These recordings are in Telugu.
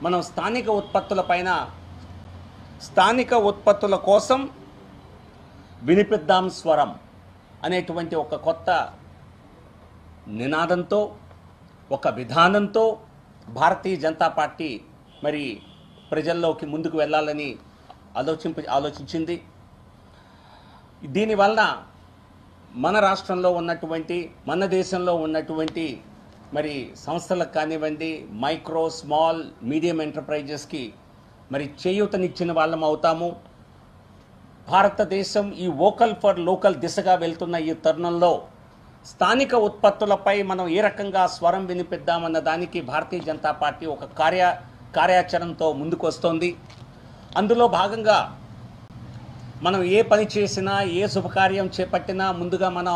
మనం స్థానిక ఉత్పత్తుల పైన స్థానిక ఉత్పత్తుల కోసం వినిపిద్దాం స్వరం అనేటువంటి ఒక కొత్త నినాదంతో ఒక విధానంతో భారతీయ జనతా పార్టీ మరి ప్రజల్లోకి ముందుకు వెళ్ళాలని ఆలోచింప ఆలోచించింది దీనివల్ల మన రాష్ట్రంలో ఉన్నటువంటి మన దేశంలో ఉన్నటువంటి మరి సంస్థలకు కానివ్వండి మైక్రో స్మాల్ మీడియం ఎంటర్ప్రైజెస్కి మరి చేయూతనిచ్చిన వాళ్ళం అవుతాము భారతదేశం ఈ వోకల్ ఫర్ లోకల్ దిశగా వెళ్తున్న ఈ తరుణంలో స్థానిక ఉత్పత్తులపై మనం ఏ రకంగా స్వరం వినిపిద్దామన్న దానికి భారతీయ జనతా పార్టీ ఒక కార్య కార్యాచరణతో ముందుకు వస్తోంది అందులో భాగంగా మనం ఏ పని చేసినా ఏ శుభకార్యం చేపట్టినా ముందుగా మనం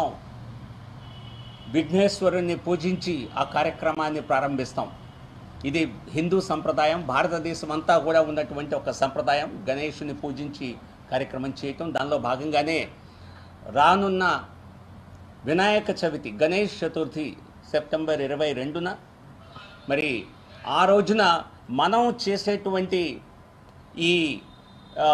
విఘ్నేశ్వరుణ్ణి పూజించి ఆ కార్యక్రమాన్ని ప్రారంభిస్తాం ఇది హిందూ సంప్రదాయం భారతదేశం అంతా కూడా ఉన్నటువంటి ఒక సంప్రదాయం గణేషుని పూజించి కార్యక్రమం చేయటం దానిలో భాగంగానే రానున్న వినాయక చవితి గణేష్ చతుర్థి సెప్టెంబర్ ఇరవై రెండున మరి ఆ రోజున మనం చేసేటువంటి ఈ ఆ,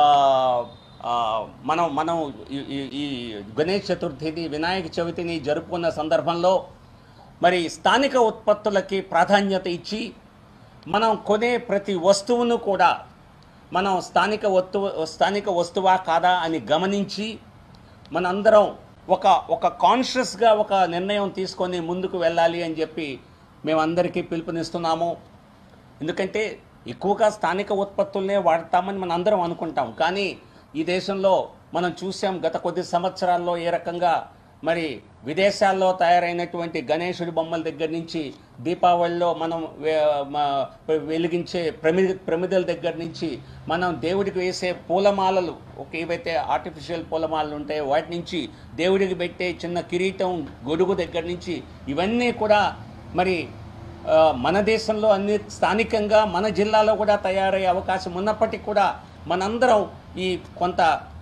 ఆ, మనం మనం ఈ- ఈ- ఈ గణేష్ చతుర్థిని వినాయక చవితిని జరుపుకున్న సందర్భంలో మరి స్థానిక ఉత్పత్తులకి ప్రాధాన్యత ఇచ్చి మనం కొనే ప్రతి వస్తువును కూడా మనం స్థానిక వస్తువు స్థానిక వస్తువా కాదా అని గమనించి మనందరం ఒక ఒక కాన్షియస్గా ఒక నిర్ణయం తీసుకొని ముందుకు వెళ్ళాలి అని చెప్పి మేమందరికీ పిలుపునిస్తున్నాము ఎందుకంటే ఎక్కువగా స్థానిక ఉత్పత్తులనే వాడతామని మనం అందరం అనుకుంటాం కానీ ఈ దేశంలో మనం చూసాం గత కొద్ది సంవత్సరాల్లో ఏ రకంగా మరి విదేశాల్లో తయారైనటువంటి గణేశుడి బొమ్మల దగ్గర నుంచి దీపావళిలో మనం వే- మ- వెలిగించే ప్రమి ప్రమిదల దగ్గర నుంచి మనం దేవుడికి వేసే పూలమాలలు ఒక ఏవైతే ఆర్టిఫిషియల్ పూలమాలలు ఉంటాయో వాటి నుంచి దేవుడికి పెట్టే చిన్న కిరీటం గొడుగు దగ్గర నుంచి ఇవన్నీ కూడా మరి ఆ, మన దేశంలో అన్ని స్థానికంగా మన జిల్లాలో కూడా తయారయ్యే అవకాశం ఉన్నప్పటికీ కూడా మనందరం ఈ కొంత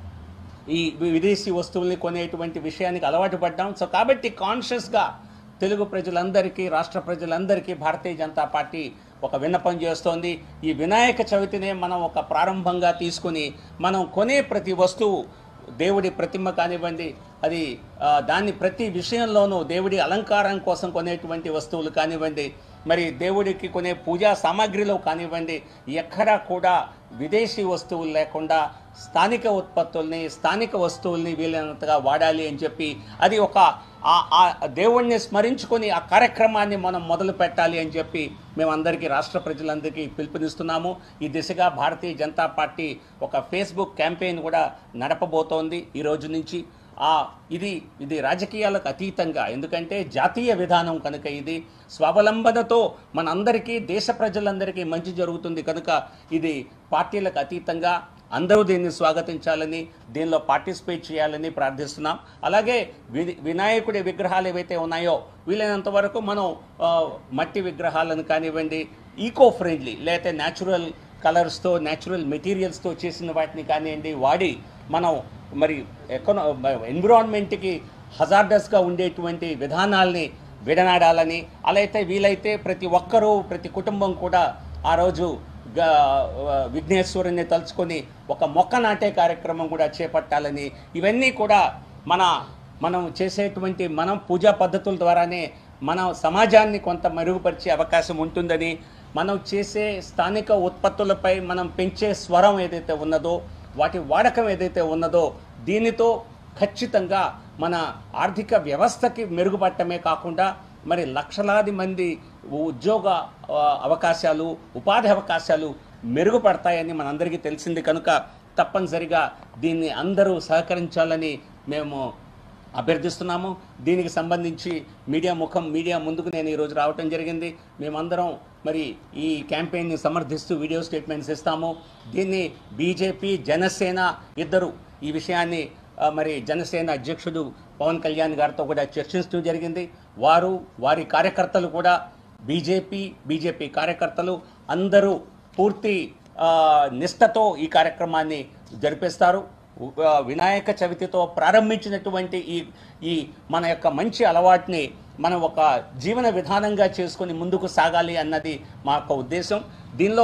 ఈ విదేశీ వస్తువుల్ని కొనేటువంటి విషయానికి అలవాటు పడ్డాం సో కాబట్టి కాన్షియస్గా తెలుగు ప్రజలందరికీ రాష్ట్ర ప్రజలందరికీ భారతీయ జనతా పార్టీ ఒక విన్నపం చేస్తోంది ఈ వినాయక చవితినే మనం ఒక ప్రారంభంగా తీసుకుని మనం కొనే ప్రతి వస్తువు దేవుడి ప్రతిమ కానివ్వండి అది ఆ, దాన్ని ప్రతి విషయంలోనూ దేవుడి అలంకారం కోసం కొనేటువంటి వస్తువులు కానివ్వండి మరి దేవుడికి కొనే పూజా సామాగ్రిలో కానివ్వండి ఎక్కడా కూడా విదేశీ వస్తువులు లేకుండా స్థానిక ఉత్పత్తుల్ని స్థానిక వస్తువుల్ని వీలైనంతగా వాడాలి అని చెప్పి అది ఒక ఆ- ఆ దేవుణ్ణి స్మరించుకొని ఆ కార్యక్రమాన్ని మనం మొదలు పెట్టాలి అని చెప్పి మేమందరికీ రాష్ట్ర ప్రజలందరికీ పిలుపునిస్తున్నాము ఈ దిశగా భారతీయ జనతా పార్టీ ఒక ఫేస్బుక్ క్యాంపెయిన్ కూడా నడపబోతోంది ఈ రోజు నుంచి ఆ ఇది ఇది రాజకీయాలకు అతీతంగా ఎందుకంటే జాతీయ విధానం కనుక ఇది స్వావలంబనతో మనందరికీ దేశ ప్రజలందరికీ మంచి జరుగుతుంది కనుక ఇది పార్టీలకు అతీతంగా అందరూ దీన్ని స్వాగతించాలని దీనిలో పార్టిసిపేట్ చేయాలని ప్రార్థిస్తున్నాం అలాగే వి- వినాయకుడి విగ్రహాలు ఏవైతే ఉన్నాయో వీలైనంత వరకు మనం ఆ, మట్టి విగ్రహాలను కానివ్వండి ఈకో ఫ్రెండ్లీ లేకపోతే న్యాచురల్ కలర్స్తో న్యాచురల్ మెటీరియల్స్తో చేసిన వాటిని కానివ్వండి వాడి మనం మరి ఎకనో ఎన్విరాన్మెంట్కి హజార్డస్గా ఉండేటువంటి విధానాల్ని విడనాడాలని అలా అయితే వీలైతే ప్రతి ఒక్కరూ ప్రతి కుటుంబం కూడా ఆ రోజు గ- విఘ్నేశ్వరుని తలుచుకొని ఒక మొక్క నాటే కార్యక్రమం కూడా చేపట్టాలని ఇవన్నీ కూడా మన మనం చేసేటువంటి మనం పూజా పద్ధతుల ద్వారానే మన సమాజాన్ని కొంత మెరుగుపరిచే అవకాశం ఉంటుందని మనం చేసే స్థానిక ఉత్పత్తులపై మనం పెంచే స్వరం ఏదైతే ఉన్నదో వాటి వాడకం ఏదైతే ఉన్నదో దీనితో ఖచ్చితంగా మన ఆర్థిక వ్యవస్థకి మెరుగుపడటమే కాకుండా మరి లక్షలాది మంది ఉద్యోగ ఆ, అవకాశాలు ఉపాధి అవకాశాలు మెరుగుపడతాయని మనందరికీ తెలిసింది కనుక తప్పనిసరిగా దీన్ని అందరూ సహకరించాలని మేము అభ్యర్థిస్తున్నాము దీనికి సంబంధించి మీడియా ముఖం మీడియా ముందుకు నేను ఈరోజు రావటం జరిగింది మేమందరం మరి ఈ క్యాంపెయిన్ని సమర్థిస్తూ వీడియో స్టేట్మెంట్స్ ఇస్తాము దీన్ని బీజేపీ జనసేన ఇద్దరు ఈ విషయాన్ని ఆ, మరి జనసేన అధ్యక్షుడు పవన్ కళ్యాణ్ గారితో కూడా చర్చించడం జరిగింది వారు వారి కార్యకర్తలు కూడా బీజేపీ బీజేపీ కార్యకర్తలు అందరూ పూర్తి ఆ, నిష్ఠతో ఈ కార్యక్రమాన్ని జరిపిస్తారు ఉ- ఆ, వినాయక చవితితో ప్రారంభించినటువంటి ఈ ఈ మన యొక్క మంచి అలవాటుని మనం ఒక జీవన విధానంగా చేసుకొని ముందుకు సాగాలి అన్నది మా యొక్క ఉద్దేశం దీనిలో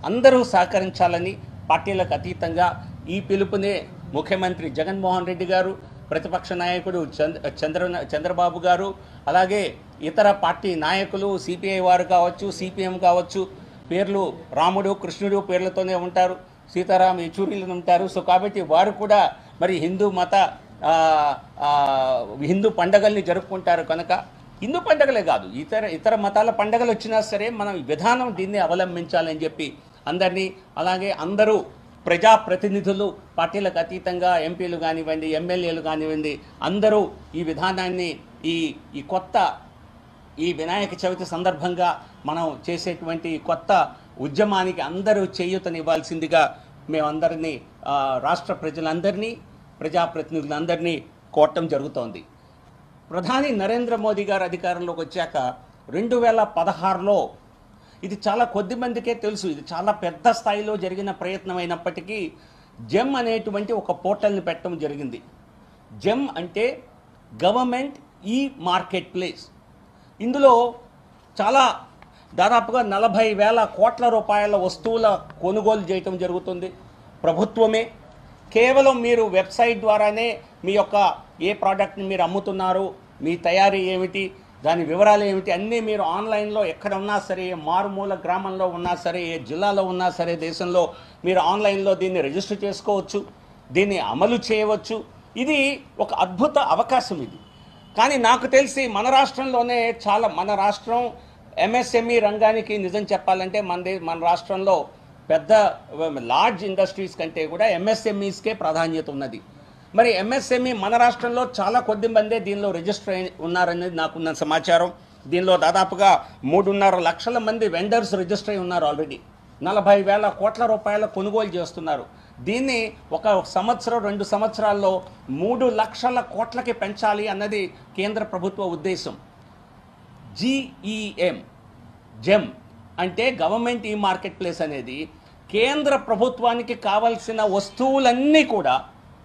అందరూ సహకరించాలని పార్టీలకు అతీతంగా ఈ పిలుపునే ముఖ్యమంత్రి జగన్మోహన్ రెడ్డి గారు ప్రతిపక్ష నాయకుడు చంద్ర చంద్ర చంద్రబాబు గారు అలాగే ఇతర పార్టీ నాయకులు సిపిఐ వారు కావచ్చు సిపిఎం కావచ్చు పేర్లు రాముడు కృష్ణుడు పేర్లతోనే ఉంటారు సీతారాం యచూరీలు ఉంటారు సో కాబట్టి వారు కూడా మరి హిందూ మత ఆ, ఆ, హిందూ పండగల్ని జరుపుకుంటారు కనుక హిందూ పండగలే కాదు ఇతర ఇతర మతాల పండగలు వచ్చినా సరే మనం ఈ విధానం దీన్ని అవలంబించాలని చెప్పి అందరినీ అలాగే అందరూ ప్రజాప్రతినిధులు పార్టీలకు అతీతంగా ఎంపీలు కానివ్వండి ఎమ్మెల్యేలు కానివ్వండి అందరూ ఈ విధానాన్ని ఈ ఈ కొత్త ఈ వినాయక చవితి సందర్భంగా మనం చేసేటువంటి కొత్త ఉద్యమానికి అందరూ చేయూతనివ్వాల్సిందిగా మేమందరినీ ఆ, రాష్ట్ర ప్రజలందరినీ ప్రజాప్రతినిధులందరినీ కోరటం జరుగుతోంది ప్రధాని నరేంద్ర మోదీ గారు అధికారంలోకి వచ్చాక రెండు వేల పదహారులో ఇది చాలా కొద్ది మందికే తెలుసు ఇది చాలా పెద్ద స్థాయిలో జరిగిన ప్రయత్నం అయినప్పటికీ జెమ్ అనేటువంటి ఒక పోర్టల్ని పెట్టడం జరిగింది జెమ్ అంటే గవర్నమెంట్ ఈ మార్కెట్ ప్లేస్ ఇందులో చాలా దాదాపుగా నలభై వేల కోట్ల రూపాయల వస్తువుల కొనుగోలు చేయటం జరుగుతుంది ప్రభుత్వమే కేవలం మీరు వెబ్సైట్ ద్వారానే మీ యొక్క ఏ ప్రోడక్ట్ని మీరు అమ్ముతున్నారు మీ తయారీ ఏమిటి దాని వివరాలు ఏమిటి అన్నీ మీరు ఆన్లైన్లో ఎక్కడ ఉన్నా సరే ఏ మారుమూల గ్రామంలో ఉన్నా సరే ఏ జిల్లాలో ఉన్నా సరే దేశంలో మీరు ఆన్లైన్లో దీన్ని రిజిస్టర్ చేసుకోవచ్చు దీన్ని అమలు చేయవచ్చు ఇది ఒక అద్భుత అవకాశం ఇది కానీ నాకు తెలిసి మన రాష్ట్రంలోనే చాలా మన రాష్ట్రం ఎంఎస్ఎంఈ రంగానికి నిజం చెప్పాలంటే మన దే- మన రాష్ట్రంలో పెద్ద లార్జ్ ఇండస్ట్రీస్ కంటే కూడా ఎంఎస్ఎంఈస్కే ప్రాధాన్యత ఉన్నది మరి ఎంఎస్ఎంఈ మన రాష్ట్రంలో చాలా కొద్ది మందే దీనిలో రిజిస్టర్ అయి ఉన్నారనేది నాకున్న సమాచారం దీనిలో దాదాపుగా మూడున్నర లక్షల మంది వెండర్స్ రిజిస్టర్ అయి ఉన్నారు ఆల్రెడీ నలభై వేల కోట్ల రూపాయల కొనుగోలు చేస్తున్నారు దీన్ని ఒక సంవత్సరం రెండు సంవత్సరాల్లో మూడు లక్షల కోట్లకి పెంచాలి అన్నది కేంద్ర ప్రభుత్వ ఉద్దేశం జిఈఎం జెమ్ అంటే గవర్నమెంట్ ఈ మార్కెట్ ప్లేస్ అనేది కేంద్ర ప్రభుత్వానికి కావలసిన వస్తువులన్నీ కూడా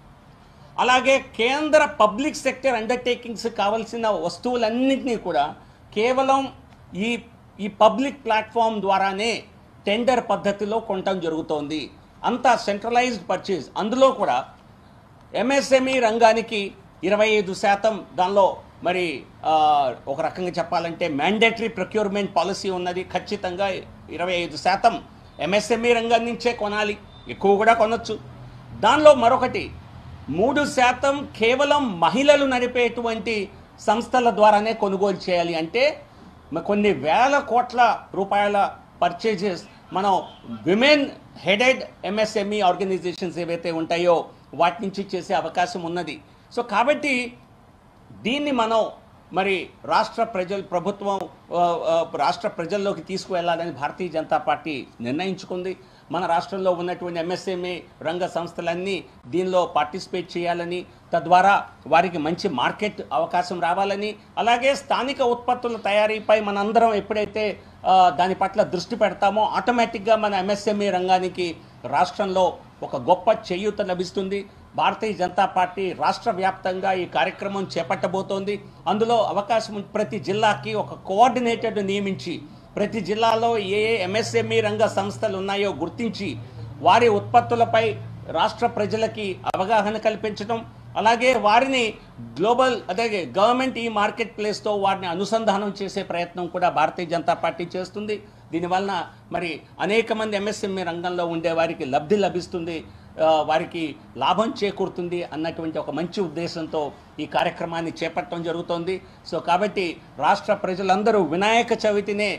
అలాగే కేంద్ర పబ్లిక్ సెక్టర్ అండర్టేకింగ్స్ కావాల్సిన వస్తువులన్నింటినీ కూడా కేవలం ఈ ఈ పబ్లిక్ ప్లాట్ఫామ్ ద్వారానే టెండర్ పద్ధతిలో కొనటం జరుగుతోంది అంతా సెంట్రలైజ్డ్ పర్చేజ్ అందులో కూడా ఎంఎస్ఎంఈ రంగానికి ఇరవై ఐదు శాతం దానిలో మరి ఆ, ఒక రకంగా చెప్పాలంటే మ్యాండేటరీ ప్రొక్యూర్మెంట్ పాలసీ ఉన్నది ఖచ్చితంగా ఇరవై ఐదు శాతం ఎంఎస్ఎంఈ రంగం నుంచే కొనాలి ఎక్కువ కూడా కొనొచ్చు దానిలో మరొకటి మూడు శాతం కేవలం మహిళలు నడిపేటువంటి సంస్థల ద్వారానే కొనుగోలు చేయాలి అంటే మ- కొన్ని వేల కోట్ల రూపాయల పర్చేజెస్ మనం విమెన్ హెడెడ్ ఎంఎస్ఎంఈ ఆర్గనైజేషన్స్ ఏవైతే ఉంటాయో వాటి నుంచి చేసే అవకాశం ఉన్నది సో కాబట్టి దీన్ని మనం మరి రాష్ట్ర ప్రజలు ప్రభుత్వం ఆ, ఆ, రాష్ట్ర ప్రజల్లోకి తీసుకువెళ్ళాలని భారతీయ జనతా పార్టీ నిర్ణయించుకుంది మన రాష్ట్రంలో ఉన్నటువంటి ఎంఎస్ఎంఏ రంగ సంస్థలన్నీ దీనిలో పార్టిసిపేట్ చేయాలని తద్వారా వారికి మంచి మార్కెట్ అవకాశం రావాలని అలాగే స్థానిక ఉత్పత్తుల తయారీపై మనందరం ఎప్పుడైతే ఆ, దాని పట్ల దృష్టి పెడతామో ఆటోమేటిక్గా మన ఎంఎస్ఎంఈ రంగానికి రాష్ట్రంలో ఒక గొప్ప చేయూత లభిస్తుంది భారతీయ జనతా పార్టీ రాష్ట్ర వ్యాప్తంగా ఈ కార్యక్రమం చేపట్టబోతోంది అందులో అవకాశం ఉంది. ప్రతి జిల్లాకి ఒక కోఆర్డినేటర్ నియమించి ప్రతి జిల్లాలో ఏ ఏ ఎంఎస్ఎంఈ రంగ సంస్థలు ఉన్నాయో గుర్తించి వారి ఉత్పత్తులపై రాష్ట్ర ప్రజలకి అవగాహన కల్పించడం అలాగే వారిని గ్లోబల్ అదే గవర్నమెంట్ ఈ మార్కెట్ ప్లేస్తో వారిని అనుసంధానం చేసే ప్రయత్నం కూడా భారతీయ జనతా పార్టీ చేస్తుంది దీనివలన మరి అనేక మంది ఎంఎస్ఎంఈ రంగంలో ఉండే వారికి లబ్ధి లభిస్తుంది ఆ, వారికి లాభం చేకూరుతుంది అన్నటువంటి ఒక మంచి ఉద్దేశంతో ఈ కార్యక్రమాన్ని చేపట్టడం జరుగుతోంది సో కాబట్టి రాష్ట్ర ప్రజలందరూ వినాయక చవితినే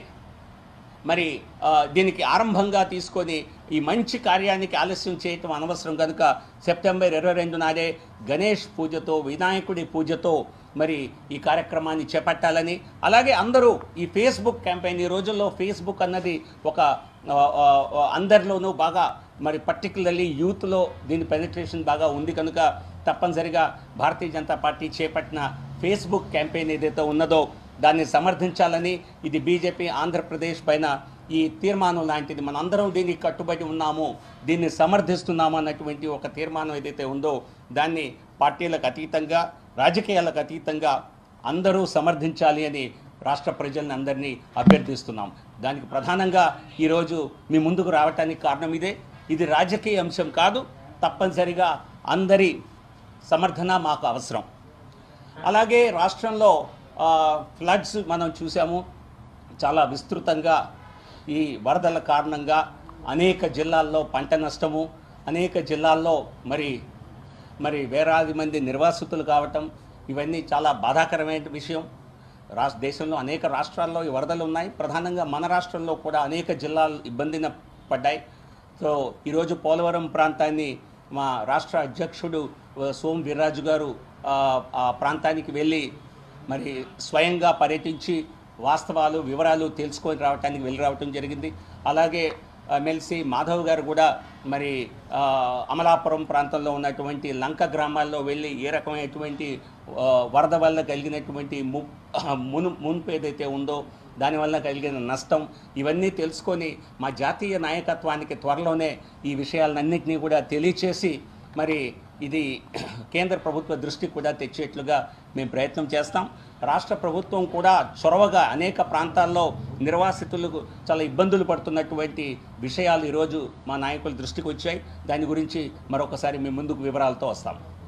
మరి ఆ, దీనికి ఆరంభంగా తీసుకొని ఈ మంచి కార్యానికి ఆలస్యం చేయటం అనవసరం కనుక సెప్టెంబర్ ఇరవై రెండు నాడే గణేష్ పూజతో వినాయకుడి పూజతో మరి ఈ కార్యక్రమాన్ని చేపట్టాలని అలాగే అందరూ ఈ ఫేస్బుక్ క్యాంపెయిన్ ఈ రోజుల్లో ఫేస్బుక్ అన్నది ఒక ఆ, ఆ, ఆ, అందరిలోనూ బాగా మరి పర్టికులర్లీ యూత్లో దీని పెనిట్రేషన్ బాగా ఉంది కనుక తప్పనిసరిగా భారతీయ జనతా పార్టీ చేపట్టిన ఫేస్బుక్ క్యాంపెయిన్ ఏదైతే ఉన్నదో దాన్ని సమర్థించాలని ఇది బీజేపీ ఆంధ్రప్రదేశ్ పైన ఈ తీర్మానం లాంటిది మనందరం దీనికి కట్టుబడి ఉన్నాము దీన్ని సమర్థిస్తున్నాము అన్నటువంటి ఒక తీర్మానం ఏదైతే ఉందో దాన్ని పార్టీలకు అతీతంగా రాజకీయాలకు అతీతంగా అందరూ సమర్థించాలి అని రాష్ట్ర ప్రజల్ని అందరినీ అభ్యర్థిస్తున్నాం దానికి ప్రధానంగా ఈరోజు మీ ముందుకు రావటానికి కారణం ఇదే ఇది రాజకీయ అంశం కాదు తప్పనిసరిగా అందరి సమర్థన మాకు అవసరం అలాగే రాష్ట్రంలో ఆ, ఫ్లడ్స్ మనం చూసాము చాలా విస్తృతంగా ఈ వరదల కారణంగా అనేక జిల్లాల్లో పంట నష్టము అనేక జిల్లాల్లో మరి మరి వేలాది మంది నిర్వాసితులు కావటం ఇవన్నీ చాలా బాధాకరమైన విషయం రాష్ట్ర దేశంలో అనేక రాష్ట్రాల్లో ఈ వరదలు ఉన్నాయి ప్రధానంగా మన రాష్ట్రంలో కూడా అనేక జిల్లాలు ఇబ్బందిన పడ్డాయి సో ఈరోజు పోలవరం ప్రాంతాన్ని మా రాష్ట్ర అధ్యక్షుడు ఆ, సోం వీర్రాజు గారు ఆ, ఆ ప్రాంతానికి వెళ్ళి మరి స్వయంగా పర్యటించి వాస్తవాలు వివరాలు తెలుసుకొని రావడానికి వెళ్ళి రావటం జరిగింది అలాగే ఎమ్మెల్సీ మాధవ్ గారు కూడా మరి ఆ, అమలాపురం ప్రాంతంలో ఉన్నటువంటి లంక గ్రామాల్లో వెళ్ళి ఏ రకమైనటువంటి ఆ, వరద వల్ల కలిగినటువంటి ము మును మునుపు ఏదైతే ఉందో దానివల్ల కలిగిన నష్టం ఇవన్నీ తెలుసుకొని మా జాతీయ నాయకత్వానికి త్వరలోనే ఈ విషయాలన్నింటినీ కూడా తెలియచేసి మరి ఇది కేంద్ర ప్రభుత్వ దృష్టికి కూడా తెచ్చేట్లుగా మేము ప్రయత్నం చేస్తాం రాష్ట్ర ప్రభుత్వం కూడా చొరవగా అనేక ప్రాంతాల్లో నిర్వాసితులకు చాలా ఇబ్బందులు పడుతున్నటువంటి విషయాలు ఈరోజు మా నాయకుల దృష్టికి వచ్చాయి దాని గురించి మరొకసారి మీ ముందుకు వివరాలతో వస్తాం